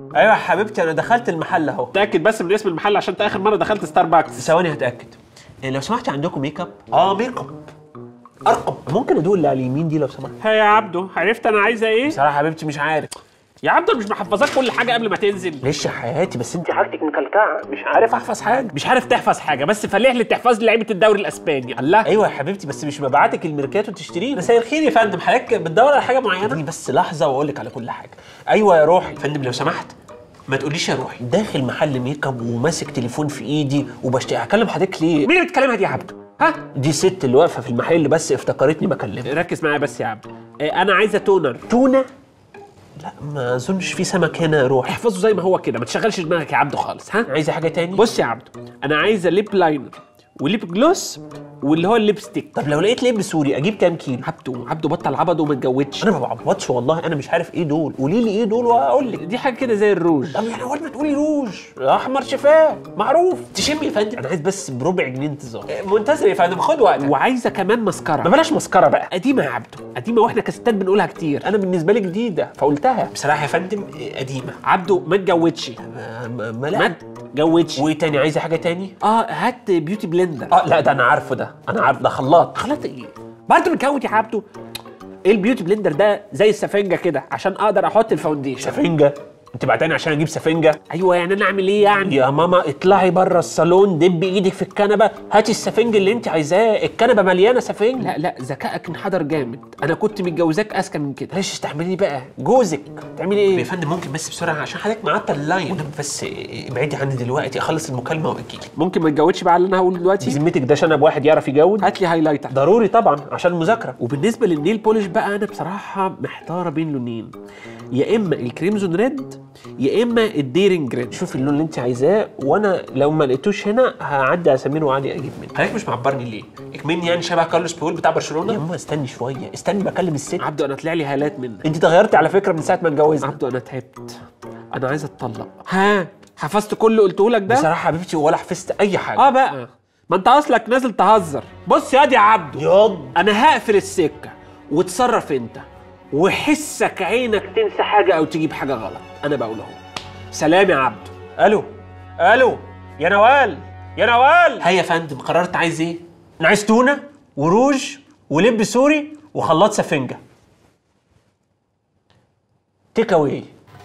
ايوه يا حبيبتي انا دخلت المحل اهو تاكد بس من اسم المحل عشان انت اخر مره دخلت ستاربكس ثواني هتاكد إيه لو سمحت عندكم ميك اب اه ميك اب ارقم ممكن ادوق اللي على اليمين دي لو سمحت ها يا عبدو عرفت انا عايزه ايه بصراحه يا حبيبتي مش عارف يا عبدو مش محفظاك كل حاجه قبل ما تنزل ليش يا حياتي بس انت حاجتك مكلكعه مش عارف احفظ حاجه مش عارف تحفظ حاجه بس فلح لي تحفظ لي لعيبه الدوري الاسباني الله ايوه يا حبيبتي بس مش مبعتك الميركاتو تشتريه مساء الخير يا فندم حضرتك بتدور على حاجه معينه اديني بس لحظه واقول لك على كل حاجه ايوه يا روحي فندم لو سمحت ما تقوليش يا روحي داخل محل ميك اب وماسك تليفون في ايدي وبشتري هكلم حضرتك ليه مين اللي بتكلمها دي يا عبدو ها دي ست اللي واقفه في المحل بس افتكرتني بكلمها ركز معايا بس يا عبدو إيه، انا عايزه تونر تونه لا ما اظنش في سمك هنا يا روحي احفظه زي ما هو كده ما تشغلش دماغك يا عبدو خالص ها عايزه حاجه تاني بص يا عبدو انا عايزه ليب لاينر وليب جلوس واللي هو الليبستيك طب لو لقيت لب سوري اجيب كام كيلو عبدو عبدو بطل عبد وما تجودش انا ما بعبطش والله انا مش عارف ايه دول قولي لي ايه دول واقول لك دي حاجه كده زي الروج طب يعني اول ما تقولي روج احمر شفاه معروف تشمي يا فندم انا عايز بس بربع جنيه انتظار منتظر يا فندم خد وقتك وعايزه كمان ما مسكره بلاش مسكره بقى قديمه يا عبدو قديمه واحنا كستات بنقولها كتير انا بالنسبه لي جديده فقلتها بصراحه يا فندم قديمه عبدو ما تجودش ما, ما, ما ما لا تجودش وايه تاني عايزه حاجه تاني اه هات بيوتي بلندر اه لا ده انا عارفه ده انا عارف ده خلاط خلاص ايه برضه متجود يا عبدو ايه البيوتي بلندر ده زي السفنجه كده عشان اقدر احط الفاونديشن سفنجه انت بعتني عشان اجيب سفنجه ايوه يعني انا اعمل ايه يعني يا ماما اطلعي بره الصالون دبي ايدك في الكنبه هاتي السفنج اللي انت عايزاه الكنبه مليانه سفنج لا لا ذكائك انحدر جامد انا كنت متجوزاك اذكى من كده معلش استحملي بقى جوزك تعملي ايه يا فندم ممكن بس بسرعه عشان حضرتك معطل اللاين ونبي بس ابعدي عني دلوقتي اخلص المكالمه واجيلك ممكن ما تجودش بقى على اللي انا هقوله دلوقتي بذمتك ده شنب واحد يعرف يجود هات لي هايلايتر ضروري طبعا عشان المذاكره وبالنسبه للنيل بولش بقى انا بصراحه محتاره بين لونين يا اما الكريمزون ريد يا اما الديرنج ريد شوفي اللون اللي انت عايزاه وانا لو ما لقيتوش هنا هعدي على سمير وعادي اجيب منه حضرتك مش معبرني ليه اكمني يعني شبه كارلوس بيول بتاع برشلونه يا ماما استني شويه استني بكلم الست عبدو انا طلع لي هالات منك انت اتغيرتي على فكره من ساعه ما اتجوزنا عبدو انا تعبت انا عايز اتطلق ها حفظت كل اللي قلته لك ده بصراحه حبيبتي ولا حفظت اي حاجه اه بقى ما انت اصلك نازل تهزر بص ياض يا عبدو ياض انا هقفل السكه وتصرف انت وحسك عينك تنسى حاجه او تجيب حاجه غلط انا بقول اهو سلام يا عبدو الو الو يا نوال يا نوال هيا يا فندم قررت عايز ايه انا عايز تونه وروج ولب سوري وخلاط سفنجه تيك اواي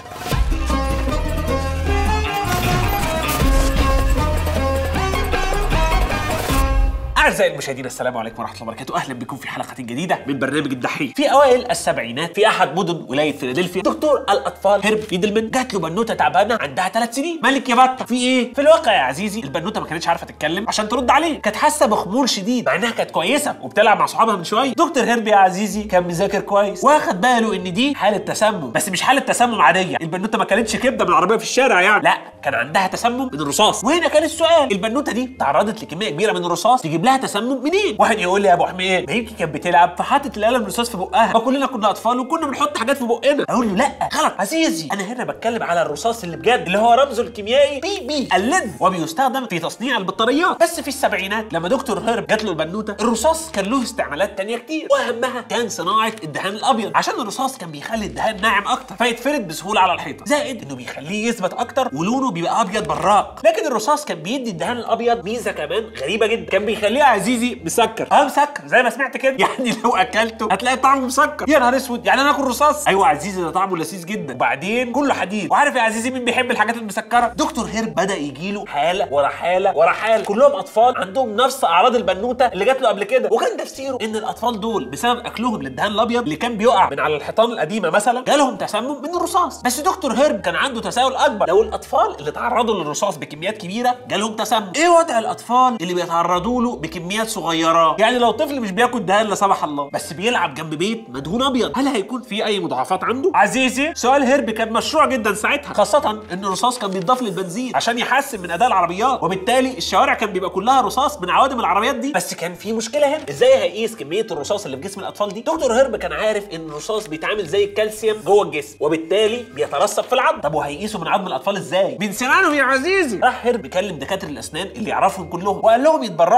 اعزائي المشاهدين السلام عليكم ورحمه الله وبركاته اهلا بكم في حلقه جديده من برنامج الدحيح في اوائل السبعينات في احد مدن ولايه فيلادلفيا دكتور الاطفال هيرب فيدلمان جات له بنوته تعبانه عندها ثلاث سنين مالك يا بطه في ايه في الواقع يا عزيزي البنوته ما كانتش عارفه تتكلم عشان ترد عليه كانت حاسه بخمول شديد مع انها كانت كويسه وبتلعب مع صحابها من شويه دكتور هيرب يا عزيزي كان مذاكر كويس واخد باله ان دي حاله تسمم بس مش حاله تسمم عاديه البنوته ما كانتش كبده من العربيه في الشارع يعني لا كان عندها تسمم من الرصاص وهنا كان السؤال البنوته دي تعرضت لكميه كبيره من الرصاص تجيب لها تسمم منين واحد يقول لي يا ابو حميد ما يمكن كانت بتلعب فحطت القلم الرصاص في بقها ما كلنا كنا اطفال وكنا بنحط حاجات في بقنا اقول له لا غلط عزيزي انا هنا بتكلم على الرصاص اللي بجد اللي هو رمزه الكيميائي بي بي اللد وبيستخدم في تصنيع البطاريات بس في السبعينات لما دكتور هيرب جات له البنوته الرصاص كان له استعمالات تانية كتير واهمها كان صناعه الدهان الابيض عشان الرصاص كان بيخلي الدهان ناعم اكتر فيتفرد بسهوله على الحيطه زائد انه بيخليه يثبت اكتر ولونه بيبقى ابيض براق لكن الرصاص كان بيدي الدهان الابيض ميزه كمان غريبه جدا كان بيخليه يا عزيزي مسكر اه مسكر زي ما سمعت كده يعني لو اكلته هتلاقي طعمه مسكر يا نهار اسود يعني انا اكل رصاص ايوه يا عزيزي ده طعمه لذيذ جدا وبعدين كله حديد وعارف يا عزيزي مين بيحب الحاجات المسكره دكتور هيرب بدا يجي له حاله ورا حاله ورا حاله كلهم اطفال عندهم نفس اعراض البنوته اللي جات له قبل كده وكان تفسيره ان الاطفال دول بسبب اكلهم للدهان الابيض اللي كان بيقع من على الحيطان القديمه مثلا جالهم تسمم من الرصاص بس دكتور هيرب كان عنده تساؤل اكبر لو الاطفال اللي تعرضوا للرصاص بكميات كبيره جالهم تسمم ايه وضع الاطفال اللي بيتعرضوا له بكميات صغيره يعني لو طفل مش بياكل دهان لا سمح الله بس بيلعب جنب بيت مدهون ابيض هل هيكون في اي مضاعفات عنده عزيزي سؤال هيرب كان مشروع جدا ساعتها خاصه ان الرصاص كان بيتضاف للبنزين عشان يحسن من اداء العربيات وبالتالي الشوارع كان بيبقى كلها رصاص من عوادم العربيات دي بس كان في مشكله هنا ازاي هيقيس كميه الرصاص اللي في جسم الاطفال دي دكتور هيرب كان عارف ان الرصاص بيتعامل زي الكالسيوم جوه الجسم وبالتالي بيترسب في العظم طب وهيقيسوا من عظم الاطفال ازاي من سنانهم يا عزيزي راح هيرب كلم دكاتره الاسنان اللي يعرفهم كلهم وقال لهم يتبرعوا باسنان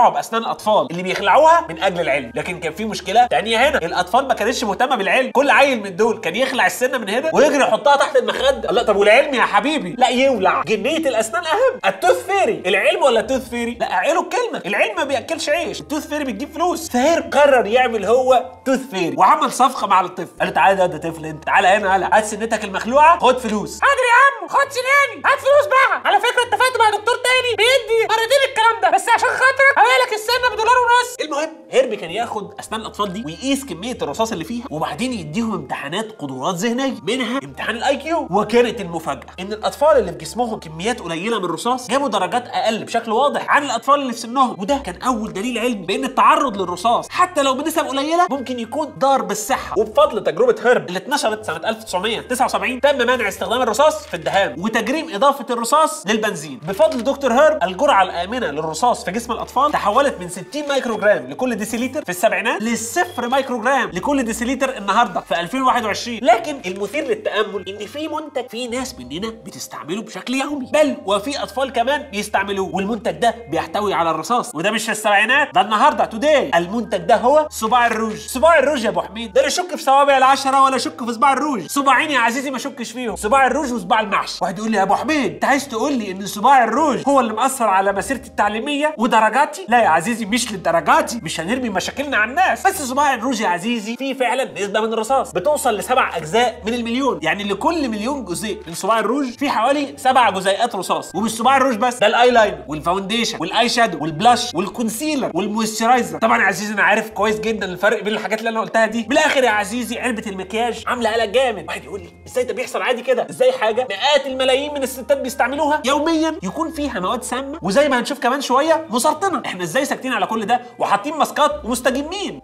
الاطفال اللي بيخلعوها من اجل العلم لكن كان في مشكله تانية هنا الاطفال ما كانتش مهتمه بالعلم كل عيل من دول كان يخلع السنه من هنا ويجري يحطها تحت المخده لا طب والعلم يا حبيبي لا يولع جنيه الاسنان اهم التوث فيري العلم ولا التوث فيري لا اعقلوا الكلمه العلم ما بياكلش عيش التوث فيري بتجيب فلوس فهير قرر يعمل هو توث فيري وعمل صفقه مع الطفل قال له تعالى ده ده طفل انت تعالى هنا هلا هات سنتك المخلوعه خد فلوس حاضر يا عم خد سناني هات فلوس بقى على فكره اتفقت مع دكتور تاني بيدي مرتين الكلام ده بس عشان خاطرك هبيع لك السنه بدولار ونص المهم هيربي كان ياخد اسنان الاطفال دي ويقيس كميه الرصاص اللي فيها وبعدين يديهم امتحانات قدرات ذهنيه منها امتحان الاي كيو وكانت المفاجاه ان الاطفال اللي في جسمهم كميات قليله من الرصاص جابوا درجات اقل بشكل واضح عن الاطفال اللي في سنهم وده كان اول دليل علمي بان التعرض للرصاص حتى لو بنسب قليله ممكن يكون ضار بالصحه وبفضل تجربه هيرب اللي اتنشرت سنه 1979 تم منع استخدام الرصاص في الدهان وتجريم اضافه الرصاص للبنزين بفضل دكتور هيرب الجرعه الامنه للرصاص في جسم الاطفال تحولت من 60 مايكرو جرام لكل ديسيليتر في السبعينات للصفر مايكرو جرام لكل ديسيليتر النهارده في 2021 لكن المثير للتامل ان في منتج في ناس مننا بتستعمله بشكل يومي بل وفي اطفال كمان بيستعملوه والمنتج ده بيحتوي على الرصاص وده مش في السبعينات ده النهارده توداي المنتج ده هو صباع الروج صباع الروج يا ابو حميد ده لا يشك في صوابع العشره ولا يشك في صباع الروج صباعين يا عزيزي ما شكش فيهم صباع الروج وصباع المحشي واحد يقول لي يا ابو حميد انت عايز تقول لي ان صباع الروج هو اللي مأثر على مسيرتي التعليميه ودرجاتي لا يا عزيزي مش للدرجاتي مش هنرمي مشاكلنا على الناس بس صباع الروج يا عزيزي فيه فعلا نسبه من الرصاص بتوصل لسبع اجزاء من المليون يعني لكل مليون جزيء من صباع الروج في حوالي سبع جزيئات رصاص ومش صباع الروج بس ده الاي لاين والفاونديشن والاي شادو والبلاش والكونسيلر والمويسترايزر طبعا يا عزيزي انا عارف كويس جدا الفرق بين الحاجات اللي انا قلتها دي بالاخر يا عزيزي علبه المكياج عامله قلق جامد واحد يقول لي ازاي ده بيحصل عادي كده ازاي حاجه مئات الملايين من الستات بيستعملوها يوميا يكون فيها مواد سامه وزي ما هنشوف كمان شويه مسرطنه احنا ازاي ساكتين على كل ده وحاطين ماسكات ومستجمين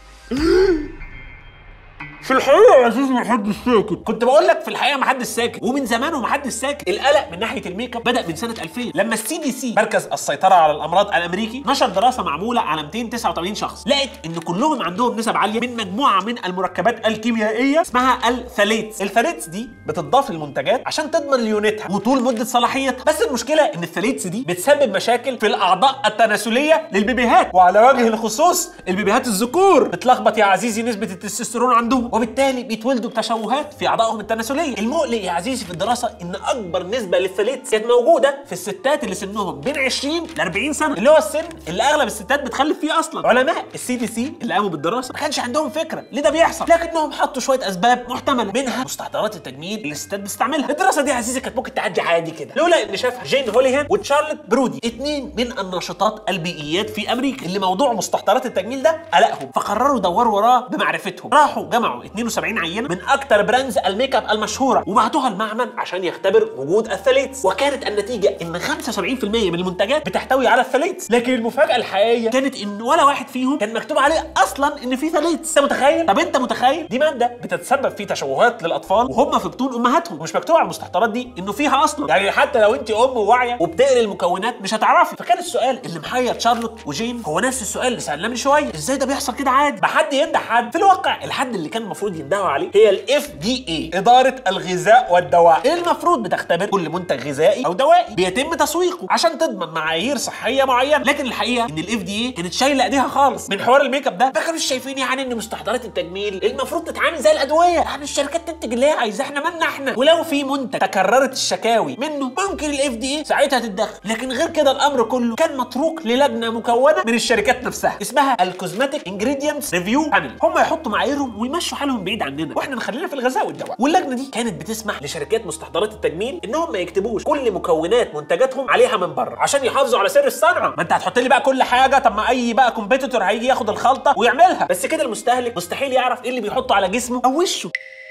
في الحقيقه يا عزيزي محدش ساكت كنت بقول لك في الحقيقه محدش ساكت ومن زمان ومحدش ساكت القلق من ناحيه الميك اب بدا من سنه 2000 لما السي دي سي مركز السيطره على الامراض الامريكي نشر دراسه معموله على 289 شخص لقت ان كلهم عندهم نسب عاليه من مجموعه من المركبات الكيميائيه اسمها الثاليتس الثاليتس دي بتضاف للمنتجات عشان تضمن ليونتها وطول مده صلاحيتها بس المشكله ان الثاليتس دي بتسبب مشاكل في الاعضاء التناسليه للبيبيهات وعلى وجه الخصوص البيبيهات الذكور بتلخبط يا عزيزي نسبه التستوستيرون عندهم وبالتالي بيتولدوا بتشوهات في اعضائهم التناسليه المقلق يا عزيزي في الدراسه ان اكبر نسبه للثاليتس كانت موجوده في الستات اللي سنهم بين 20 ل 40 سنه اللي هو السن اللي اغلب الستات بتخلف فيه اصلا علماء السي دي سي اللي قاموا بالدراسه ما كانش عندهم فكره ليه ده بيحصل لكنهم حطوا شويه اسباب محتمله منها مستحضرات التجميل اللي الستات بتستعملها الدراسه دي يا عزيزي كانت ممكن تعدي عادي كده لولا ان شافها جين هوليهان وتشارلوت برودي اتنين من الناشطات البيئيات في امريكا اللي موضوع مستحضرات التجميل ده قلقهم فقرروا يدوروا وراه بمعرفتهم راحوا جمعوا 72 عينه من اكتر براندز الميك اب المشهوره وبعتوها المعمل عشان يختبر وجود الثاليتس وكانت النتيجه ان 75% من المنتجات بتحتوي على الثاليتس لكن المفاجاه الحقيقيه كانت ان ولا واحد فيهم كان مكتوب عليه اصلا ان في ثاليتس انت متخيل طب انت متخيل دي ماده بتتسبب في تشوهات للاطفال وهم في بطون امهاتهم ومش مكتوب على المستحضرات دي انه فيها اصلا يعني حتى لو انت ام واعيه وبتقري المكونات مش هتعرفي فكان السؤال اللي محير شارلوت وجين هو نفس السؤال اللي سالناه من شويه ازاي ده بيحصل كده عادي ما حد يمدح حد في الواقع الحد اللي كان المفروض يندهوا عليه هي الاف دي اي اداره الغذاء والدواء المفروض بتختبر كل منتج غذائي او دوائي بيتم تسويقه عشان تضمن معايير صحيه معينه لكن الحقيقه ان الاف دي اي كانت شايله ايديها خالص من حوار الميك اب ده ما كانوش شايفين يعني ان مستحضرات التجميل المفروض تتعامل زي الادويه يعني الشركات تنتج اللي هي عايزاه احنا مالنا احنا ولو في منتج تكررت الشكاوي منه ممكن الاف دي اي ساعتها تتدخل لكن غير كده الامر كله كان متروك للجنه مكونه من الشركات نفسها اسمها الكوزماتيك انجريدينتس ريفيو بانل هم يحطوا معاييرهم ويمشوا حالهم بعيد عننا واحنا نخلينا في الغذاء والدواء واللجنه دي كانت بتسمح لشركات مستحضرات التجميل انهم ما يكتبوش كل مكونات منتجاتهم عليها من بره عشان يحافظوا على سر الصنعه ما انت هتحط لي بقى كل حاجه طب ما اي بقى كومبيتيتور هيجي ياخد الخلطه ويعملها بس كده المستهلك مستحيل يعرف ايه اللي بيحطه على جسمه او وشه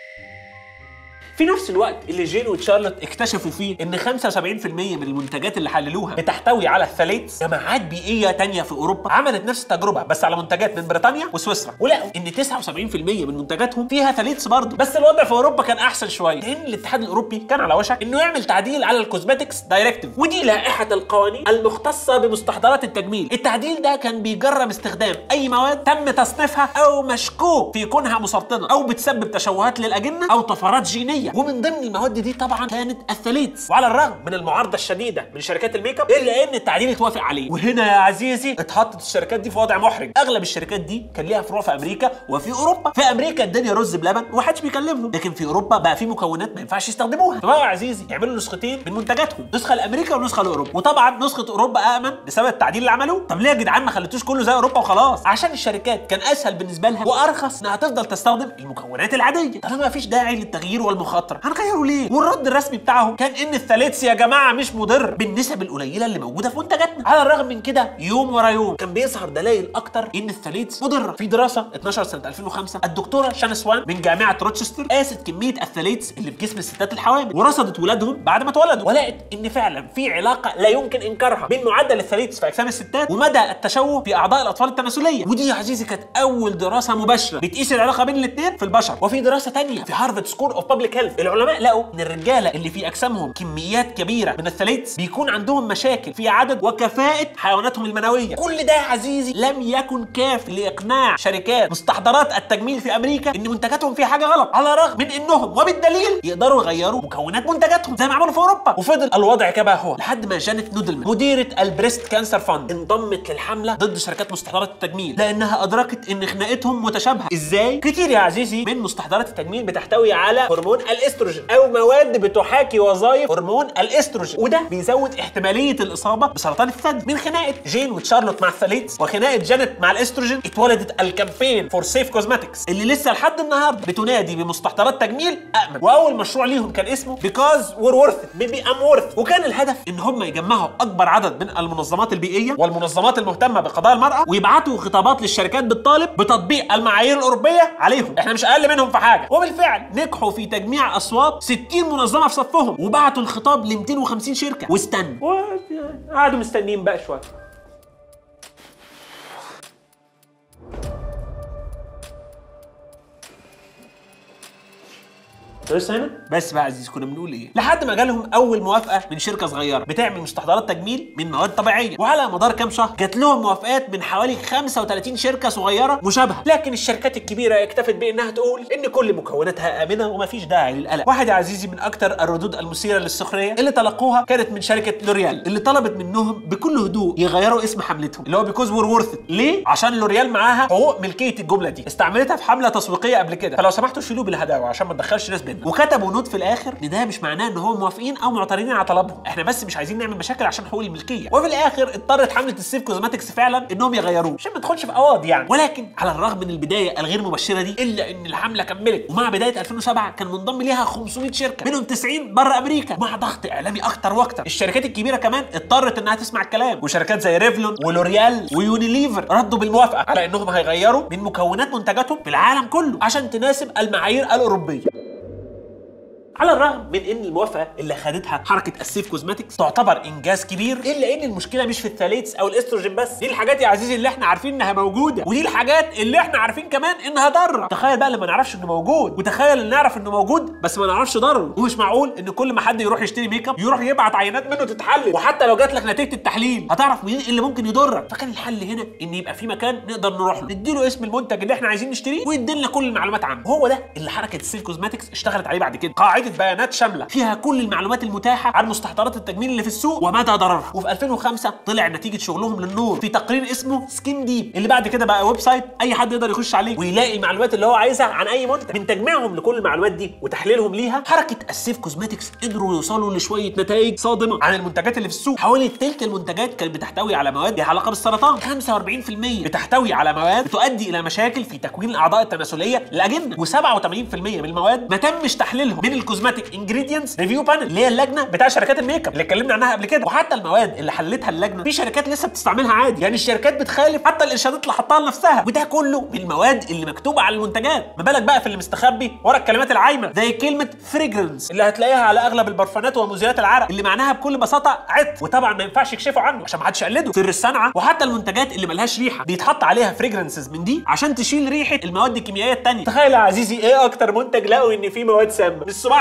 في نفس الوقت اللي جين وتشارلوت اكتشفوا فيه ان 75% من المنتجات اللي حللوها بتحتوي على الثاليتس جماعات بيئيه تانية في اوروبا عملت نفس التجربه بس على منتجات من بريطانيا وسويسرا ولقوا ان 79% من منتجاتهم فيها ثاليتس برضه بس الوضع في اوروبا كان احسن شويه لان الاتحاد الاوروبي كان على وشك انه يعمل تعديل على الكوزماتكس دايركتيف ودي لائحه القوانين المختصه بمستحضرات التجميل التعديل ده كان بيجرم استخدام اي مواد تم تصنيفها او مشكوك في كونها مسرطنه او بتسبب تشوهات للاجنه او طفرات جينيه العاديه ومن ضمن المواد دي طبعا كانت الثاليث وعلى الرغم من المعارضه الشديده من شركات الميك اب الا ان التعديل اتوافق عليه وهنا يا عزيزي اتحطت الشركات دي في وضع محرج اغلب الشركات دي كان ليها فروع في امريكا وفي اوروبا في امريكا الدنيا رز بلبن ومحدش بيكلمهم لكن في اوروبا بقى في مكونات ما ينفعش يستخدموها فبقى يا عزيزي يعملوا نسختين من منتجاتهم نسخه لامريكا ونسخه لاوروبا وطبعا نسخه اوروبا امن بسبب التعديل اللي عملوه طب ليه يا جدعان ما خليتوش كله زي اوروبا وخلاص عشان الشركات كان اسهل بالنسبه لها وارخص انها تفضل تستخدم المكونات العاديه طالما ما فيش داعي للتغيير والمخاطره هنغيره ليه والرد الرسمي بتاعهم كان ان الثالث يا جماعه مش مضر بالنسب القليله اللي موجوده في منتجاتنا على الرغم من كده يوم ورا يوم كان بيظهر دلائل اكتر ان الثالث مضره في دراسه 12 سنه 2005 الدكتوره شان سوان من جامعه روتشستر قاست كميه الثالث اللي في جسم الستات الحوامل ورصدت ولادهم بعد ما اتولدوا ولقت ان فعلا في علاقه لا يمكن انكارها بين معدل الثالث في اجسام الستات ومدى التشوه في اعضاء الاطفال التناسليه ودي يا عزيزي كانت اول دراسه مباشره بتقيس العلاقه بين الاثنين في البشر وفي دراسه تانية في هارفارد سكول اوف بابليك هيلث العلماء لقوا ان الرجاله اللي في اجسامهم كميات كبيره من الثالث بيكون عندهم مشاكل في عدد وكفاءه حيواناتهم المنويه كل ده يا عزيزي لم يكن كاف لاقناع شركات مستحضرات التجميل في امريكا ان منتجاتهم فيها حاجه غلط على الرغم من انهم وبالدليل يقدروا يغيروا مكونات منتجاتهم زي ما عملوا في اوروبا وفضل الوضع كما هو لحد ما جانيت نودلمان مديره البريست كانسر فاند انضمت للحمله ضد شركات مستحضرات التجميل لانها ادركت ان خناقتهم متشابهه ازاي كتير يا عزيزي من مستحضرات التجميل بتحتوي على هرمون الاستروجين او مواد بتحاكي وظائف هرمون الاستروجين وده بيزود احتماليه الاصابه بسرطان الثدي من خناقه جين وتشارلوت مع الثاليث وخناقه جانيت مع الاستروجين اتولدت الكامبين فور سيف كوزماتكس اللي لسه لحد النهارده بتنادي بمستحضرات تجميل امن واول مشروع ليهم كان اسمه بيكوز وير ورث بيبي ام ورث وكان الهدف ان هم يجمعوا اكبر عدد من المنظمات البيئيه والمنظمات المهتمه بقضايا المراه ويبعتوا خطابات للشركات بالطالب بتطبيق المعايير الاوروبيه عليهم احنا مش اقل منهم في حاجه وبالفعل نجحوا في تجميع اصوات 60 منظمه في صفهم وبعتوا الخطاب ل 250 شركه واستنوا قعدوا مستنيين بقى شويه لسه هنا بس بقى يا عزيز كنا بنقول ايه لحد ما جالهم اول موافقه من شركه صغيره بتعمل مستحضرات تجميل من مواد طبيعيه وعلى مدار كام شهر جات لهم موافقات من حوالي 35 شركه صغيره مشابهه لكن الشركات الكبيره اكتفت بانها تقول ان كل مكوناتها امنه ومفيش داعي للقلق واحد يا عزيزي من اكتر الردود المثيره للسخريه اللي تلقوها كانت من شركه لوريال اللي طلبت منهم بكل هدوء يغيروا اسم حملتهم اللي هو بيكوز وور ورث ليه عشان لوريال معاها حقوق ملكيه الجمله دي استعملتها في حمله تسويقيه قبل كده فلو سمحتوا شيلوه بالهداوه عشان ما تدخلش ناس بينا وكتبوا نوت في الاخر ان ده مش معناه ان هم موافقين او معترضين على طلبهم احنا بس مش عايزين نعمل مشاكل عشان حقوق الملكيه وفي الاخر اضطرت حمله السيف كوزماتكس فعلا انهم يغيروه عشان ما ندخلش في قواضي يعني ولكن على الرغم من البدايه الغير مبشره دي الا ان الحمله كملت ومع بدايه 2007 كان منضم ليها 500 شركه منهم 90 بره امريكا مع ضغط اعلامي اكتر واكتر الشركات الكبيره كمان اضطرت انها تسمع الكلام وشركات زي ريفلون ولوريال ويونيليفر ردوا بالموافقه على انهم هيغيروا من مكونات منتجاتهم في العالم كله عشان تناسب المعايير الاوروبيه على الرغم من ان الموافقه اللي خدتها حركه السيف كوزماتكس تعتبر انجاز كبير الا ان المشكله مش في الثاليث او الاستروجين بس دي الحاجات يا عزيزي اللي احنا عارفين انها موجوده ودي الحاجات اللي احنا عارفين كمان انها ضاره تخيل بقى لما نعرفش انه موجود وتخيل ان نعرف انه موجود بس ما نعرفش ضرره ومش معقول ان كل ما حد يروح يشتري ميك اب يروح يبعت عينات منه تتحلل وحتى لو جات لك نتيجه التحليل هتعرف مين اللي ممكن يضرك فكان الحل هنا ان يبقى في مكان نقدر نروح له نديله اسم المنتج اللي احنا عايزين نشتريه ويدينا كل المعلومات عنه هو ده اللي حركه السيف كوزماتكس اشتغلت عليه بعد كده قاعده بيانات شامله فيها كل المعلومات المتاحه عن مستحضرات التجميل اللي في السوق ومدى ضررها وفي 2005 طلع نتيجه شغلهم للنور في تقرير اسمه سكين ديب اللي بعد كده بقى ويب سايت اي حد يقدر يخش عليه ويلاقي المعلومات اللي هو عايزها عن اي منتج من تجميعهم لكل المعلومات دي وتحليلهم ليها حركه السيف كوزماتكس قدروا يوصلوا لشويه نتائج صادمه عن المنتجات اللي في السوق حوالي تلت المنتجات كانت بتحتوي على مواد ليها علاقه بالسرطان 45% بتحتوي على مواد بتؤدي الى مشاكل في تكوين الاعضاء التناسليه للاجنه و87% من المواد ما تمش تحليلهم من الكوزماتيك انجريدينتس ريفيو بانل اللي هي اللجنه بتاع شركات الميك اب اللي اتكلمنا عنها قبل كده وحتى المواد اللي حلتها اللجنه في شركات لسه بتستعملها عادي يعني الشركات بتخالف حتى الارشادات اللي حطها لنفسها وده كله من المواد اللي مكتوبه على المنتجات ما بالك بقى في اللي مستخبي ورا الكلمات العايمه زي كلمه فريجرنس اللي هتلاقيها على اغلب البرفانات ومزيلات العرق اللي معناها بكل بساطه عطر وطبعا ما ينفعش يكشفوا عنه عشان ما حدش يقلده سر الصنعه وحتى المنتجات اللي ملهاش ريحه بيتحط عليها فريجرنسز من دي عشان تشيل ريحه المواد الكيميائيه التانية تخيل يا عزيزي ايه اكتر منتج لقوا ان فيه مواد سامه الصباع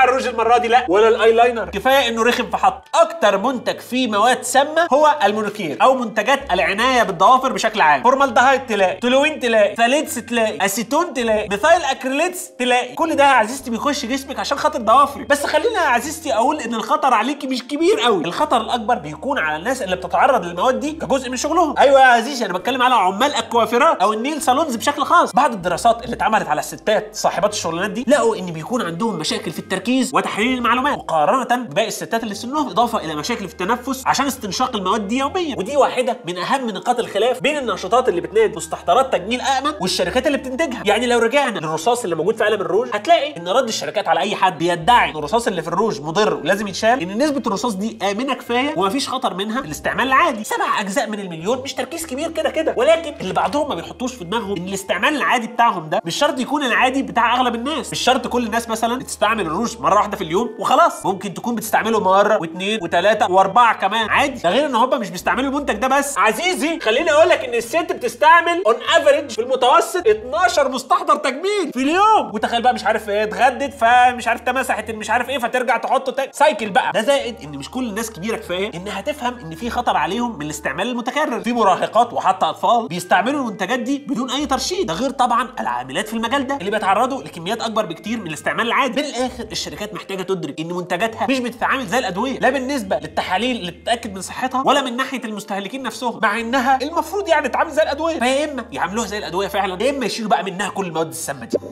انواع الروج المره دي لا ولا الايلاينر كفايه انه رخم في حط اكتر منتج فيه مواد سامه هو المونوكير او منتجات العنايه بالضوافر بشكل عام فورمالدهايد تلاقي تولوين تلاقي ثاليتس تلاقي اسيتون تلاقي ميثايل اكريليتس تلاقي كل ده يا عزيزتي بيخش جسمك عشان خاطر ضوافرك بس خلينا يا عزيزتي اقول ان الخطر عليكي مش كبير قوي الخطر الاكبر بيكون على الناس اللي بتتعرض للمواد دي كجزء من شغلهم ايوه يا عزيزي انا بتكلم على عمال الكوافيرات او النيل صالونز بشكل خاص بعض الدراسات اللي اتعملت على الستات صاحبات الشغلانات دي لقوا ان بيكون عندهم مشاكل في التركيز وتحليل المعلومات مقارنه بباقي الستات اللي سنهم اضافه الى مشاكل في التنفس عشان استنشاق المواد دي يوميا ودي واحده من اهم نقاط الخلاف بين النشاطات اللي بتنتج مستحضرات تجميل امن والشركات اللي بتنتجها يعني لو رجعنا للرصاص اللي موجود في علب الروج هتلاقي ان رد الشركات على اي حد بيدعي ان الرصاص اللي في الروج مضر ولازم يتشال ان نسبه الرصاص دي امنه كفايه ومفيش خطر منها في الاستعمال العادي سبع اجزاء من المليون مش تركيز كبير كده كده ولكن اللي بعضهم ما بيحطوش في دماغهم ان الاستعمال العادي بتاعهم ده مش شرط يكون العادي بتاع اغلب الناس مش شرط كل الناس مثلا بتستعمل الروج مره واحده في اليوم وخلاص ممكن تكون بتستعمله مره واثنين وثلاثه واربعه كمان عادي ده غير ان هم مش بيستعملوا المنتج ده بس عزيزي خليني اقول لك ان الست بتستعمل اون افريج في المتوسط 12 مستحضر تجميل في اليوم وتخيل بقى مش عارف ايه اتغدت فمش عارف تمسحت مش عارف ايه فترجع تحطه تاني سايكل بقى ده زائد ان مش كل الناس كبيره كفايه انها تفهم ان في خطر عليهم من الاستعمال المتكرر في مراهقات وحتى اطفال بيستعملوا المنتجات دي بدون اي ترشيد ده غير طبعا العاملات في المجال ده اللي بيتعرضوا لكميات اكبر بكتير من الاستعمال العادي من الاخر الشركات محتاجه تدرك ان منتجاتها مش بتتعامل زي الادويه لا بالنسبه للتحاليل اللي تتاكد من صحتها ولا من ناحيه المستهلكين نفسهم مع انها المفروض يعني تتعامل زي الادويه فيا اما يعاملوها زي الادويه فعلا يا اما يشيلوا بقى منها كل المواد السامه دي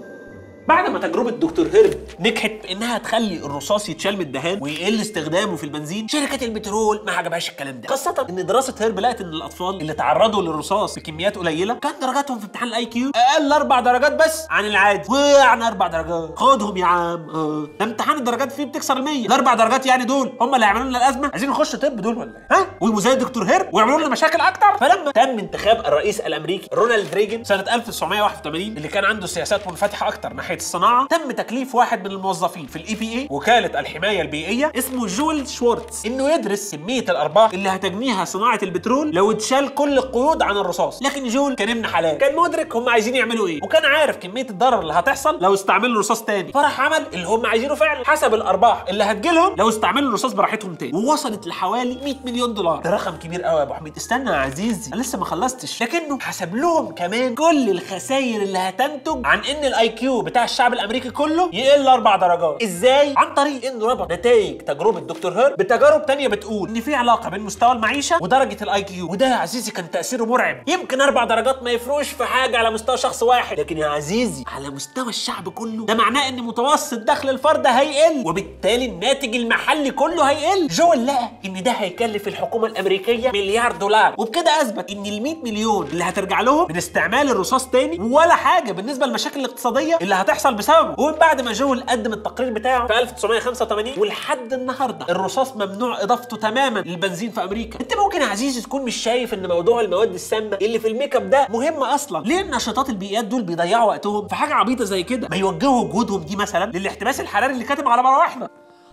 بعد ما تجربه دكتور هيرب نجحت بانها تخلي الرصاص يتشال من الدهان ويقل استخدامه في البنزين شركات البترول ما عجبهاش الكلام ده خاصه ان دراسه هيرب لقت ان الاطفال اللي تعرضوا للرصاص بكميات قليله كان درجاتهم في امتحان الاي كيو اقل اربع درجات بس عن العادي ويعني اربع درجات خدهم يا عم اه ده امتحان الدرجات فيه بتكسر ال 100 الاربع درجات يعني دول هم اللي هيعملوا لنا الازمه عايزين نخش طب دول ولا ايه ها ويبقوا زي الدكتور هيرب ويعملوا لنا مشاكل اكتر فلما تم انتخاب الرئيس الامريكي رونالد ريجن سنه 1981 اللي كان عنده سياسات منفتحه اكتر ناحيه الصناعه تم تكليف واحد من الموظفين في الاي بي اي وكاله الحمايه البيئيه اسمه جول شوارتز انه يدرس كميه الارباح اللي هتجنيها صناعه البترول لو اتشال كل القيود عن الرصاص لكن جول كان ابن حلال كان مدرك هم عايزين يعملوا ايه وكان عارف كميه الضرر اللي هتحصل لو استعملوا الرصاص تاني فراح عمل اللي هم عايزينه فعلا حسب الارباح اللي هتجيلهم لو استعملوا الرصاص براحتهم تاني ووصلت لحوالي 100 مليون دولار ده رقم كبير قوي يا ابو حميد استنى يا عزيزي انا لسه ما خلصتش لكنه حسب لهم كمان كل الخسائر اللي هتنتج عن ان الاي كيو بتاع الشعب الامريكي كله يقل اربع درجات ازاي عن طريق انه ربط نتائج تجربه دكتور هير بتجارب تانية بتقول ان في علاقه بين مستوى المعيشه ودرجه الاي كيو وده يا عزيزي كان تاثيره مرعب يمكن اربع درجات ما يفرقوش في حاجه على مستوى شخص واحد لكن يا عزيزي على مستوى الشعب كله ده معناه ان متوسط دخل الفرد هيقل وبالتالي الناتج المحلي كله هيقل جول لقى ان ده هيكلف الحكومه الامريكيه مليار دولار وبكده اثبت ان ال 100 مليون اللي هترجع لهم من استعمال الرصاص تاني ولا حاجه بالنسبه للمشاكل الاقتصاديه اللي هتحصل بسببه ومن بعد ما جول قدم التقرير بتاعه في 1985 ولحد النهارده الرصاص ممنوع اضافته تماما للبنزين في امريكا انت ممكن يا عزيزي تكون مش شايف ان موضوع المواد السامه اللي في الميك اب ده مهم اصلا ليه النشاطات البيئيات دول بيضيعوا وقتهم في حاجه عبيطه زي كده ما يوجهوا جهودهم دي مثلا للاحتباس الحراري اللي كاتب على مراوحنا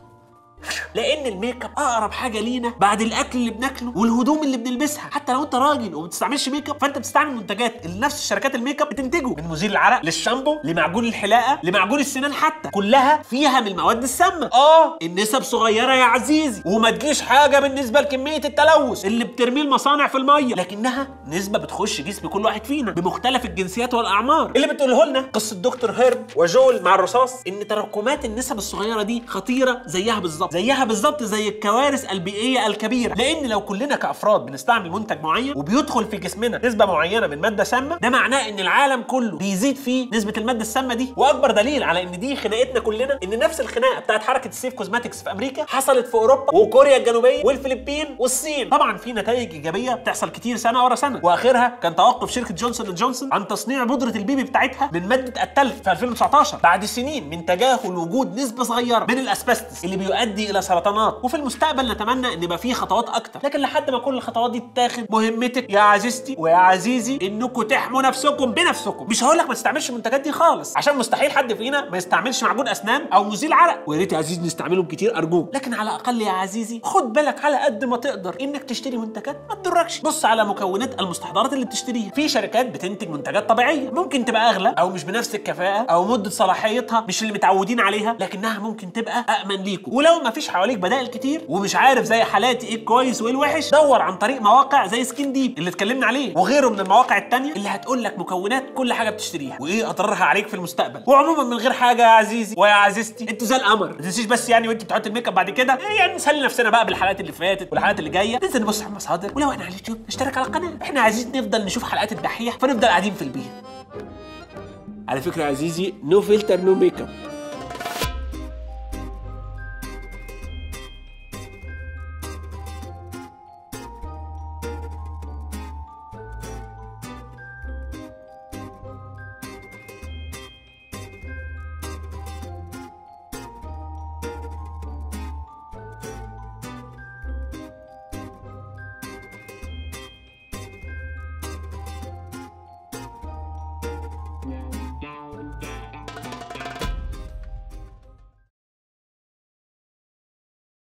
لان الميك اب اقرب حاجه لينا بعد الاكل اللي بناكله والهدوم اللي بنلبسها حتى لو انت راجل وما بتستعملش ميك اب فانت بتستعمل منتجات اللي نفس شركات الميك اب بتنتجه من مزيل العرق للشامبو لمعجون الحلاقه لمعجون السنان حتى كلها فيها من المواد السامه اه النسب صغيره يا عزيزي وما تجيش حاجه بالنسبه لكميه التلوث اللي بترميه المصانع في الميه لكنها نسبه بتخش جسم كل واحد فينا بمختلف الجنسيات والاعمار اللي بتقوله لنا قصه دكتور هيرب وجول مع الرصاص ان تراكمات النسب الصغيره دي خطيره زيها بالظبط زيها بالظبط زي الكوارث البيئيه الكبيره لان لو كلنا كافراد بنستعمل منتج معين وبيدخل في جسمنا نسبه معينه من ماده سامه ده معناه ان العالم كله بيزيد فيه نسبه الماده السامه دي واكبر دليل على ان دي خناقتنا كلنا ان نفس الخناقه بتاعت حركه السيف كوزماتكس في امريكا حصلت في اوروبا وكوريا الجنوبيه والفلبين والصين طبعا في نتائج ايجابيه بتحصل كتير سنه ورا سنه واخرها كان توقف شركه جونسون اند جونسون عن تصنيع بودره البيبي بتاعتها من ماده التلف في 2019 بعد سنين من تجاهل وجود نسبه صغيره من الاسبستس اللي بيؤدي الى سرطانات وفي المستقبل نتمنى ان يبقى فيه خطوات اكتر لكن لحد ما كل الخطوات دي تتاخد مهمتك يا عزيزتي ويا عزيزي انكم تحموا نفسكم بنفسكم مش هقول لك ما تستعملش المنتجات دي خالص عشان مستحيل حد فينا ما يستعملش معجون اسنان او مزيل عرق ويا ريت يا عزيزي نستعملهم كتير ارجوك لكن على الاقل يا عزيزي خد بالك على قد ما تقدر انك تشتري منتجات ما تضركش بص على مكونات المستحضرات اللي بتشتريها في شركات بتنتج منتجات طبيعيه ممكن تبقى اغلى او مش بنفس الكفاءه او مده صلاحيتها مش اللي متعودين عليها لكنها ممكن تبقى امن ليكم ولو ما فيش حواليك بدائل كتير ومش عارف زي حالاتي ايه الكويس وايه الوحش دور عن طريق مواقع زي سكين ديب اللي اتكلمنا عليه وغيره من المواقع التانية اللي هتقول لك مكونات كل حاجه بتشتريها وايه اضرارها عليك في المستقبل وعموما من غير حاجه يا عزيزي ويا عزيزتي انتوا زي القمر ما تنسيش بس يعني وانت بتحط الميك اب بعد كده إيه يعني نسلي نفسنا بقى بالحلقات اللي فاتت والحلقات اللي جايه ننزل نبص على المصادر ولو احنا على اليوتيوب نشترك على القناه احنا عايزين نفضل نشوف حلقات الدحيح فنفضل قاعدين في البيت على فكره يا عزيزي نو فلتر نو ميك اب